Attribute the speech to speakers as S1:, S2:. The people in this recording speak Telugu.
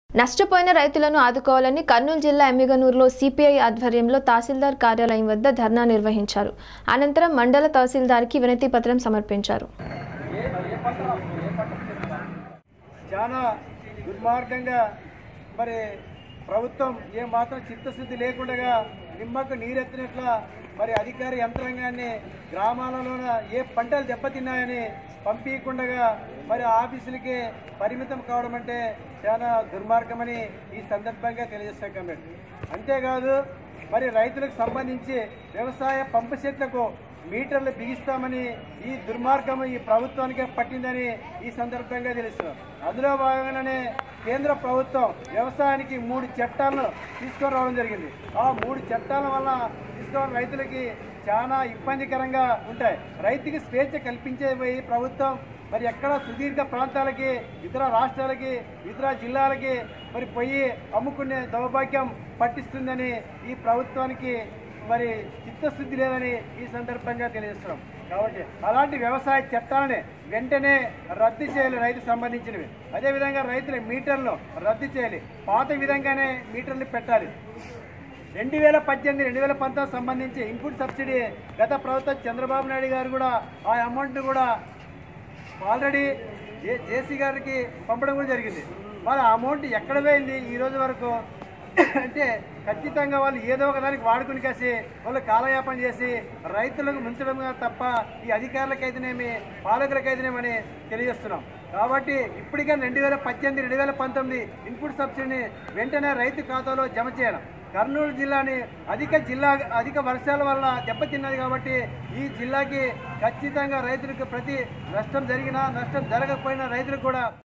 S1: నష్టపోయిన రైతులను ఆదుకోవాలని కర్నూలు జిల్లా ఎమ్మిగనూరులో సిపిఐ ఆధ్వర్యంలో తహసీల్దార్ కార్యాలయం వద్ద ధర్నా నిర్వహించారు అనంతరం మండల తహసీల్దార్కి వినతి పత్రం సమర్పించారు
S2: చాలా దుర్మార్గంగా మరి ప్రభుత్వం ఏ మాత్రం చిత్తశుద్ధి లేకుండా నిమ్మకు నీరెత్తినట్ల మరి అధికార యంత్రాంగాన్ని గ్రామాలలోన ఏ పంటలు దెబ్బతిన్నాయని పంపించకుండా మరి ఆఫీసులకి పరిమితం కావడం అంటే చాలా దుర్మార్గమని ఈ సందర్భంగా తెలియజేస్తాం కాబట్టి అంతేకాదు మరి రైతులకు సంబంధించి వ్యవసాయ పంపు సెట్లకు మీటర్లు బిగిస్తామని ఈ దుర్మార్గం ఈ ప్రభుత్వానికే పట్టిందని ఈ సందర్భంగా తెలుస్తున్నాం అందులో భాగంగానే కేంద్ర ప్రభుత్వం వ్యవసాయానికి మూడు చట్టాలను తీసుకొని రావడం జరిగింది ఆ మూడు చట్టాల వల్ల తీసుకున్న రైతులకి చాలా ఇబ్బందికరంగా ఉంటాయి రైతుకి స్వేచ్ఛ కల్పించే పోయి ప్రభుత్వం మరి ఎక్కడ సుదీర్ఘ ప్రాంతాలకి ఇతర రాష్ట్రాలకి ఇతర జిల్లాలకి మరి పోయి అమ్ముకునే దౌర్భాగ్యం పట్టిస్తుందని ఈ ప్రభుత్వానికి మరి చిత్తశుద్ధి లేదని ఈ సందర్భంగా తెలియజేస్తున్నాం కాబట్టి అలాంటి వ్యవసాయ చట్టాలని వెంటనే రద్దు చేయాలి రైతు సంబంధించినవి అదేవిధంగా రైతుల మీటర్లు రద్దు చేయాలి పాత విధంగానే మీటర్లు పెట్టాలి రెండు వేల పద్దెనిమిది రెండు వేల పంతొమ్మిది సంబంధించి ఇన్పుట్ సబ్సిడీ గత ప్రభుత్వం చంద్రబాబు నాయుడు గారు కూడా ఆ అమౌంట్ కూడా ఆల్రెడీ జే జేసీ గారికి పంపడం కూడా జరిగింది మరి ఆ అమౌంట్ ఎక్కడ పోయింది ఈ రోజు వరకు అంటే ఖచ్చితంగా వాళ్ళు ఏదో ఒక దానికి వాడుకుని కాసి వాళ్ళు కాలయాపన చేసి రైతులకు ముంచడం తప్ప ఈ అధికారులకైతేనేమి పాలకులకైతేనేమని తెలియజేస్తున్నాం కాబట్టి ఇప్పటికే రెండు వేల పద్దెనిమిది రెండు వేల పంతొమ్మిది ఇన్పుట్ సబ్సిడీని వెంటనే రైతు ఖాతాలో జమ చేయాలి కర్నూలు జిల్లాని అధిక జిల్లా అధిక వర్షాల వల్ల దెబ్బతిన్నది కాబట్టి ఈ జిల్లాకి ఖచ్చితంగా రైతులకు ప్రతి నష్టం జరిగినా నష్టం జరగకపోయినా రైతులకు కూడా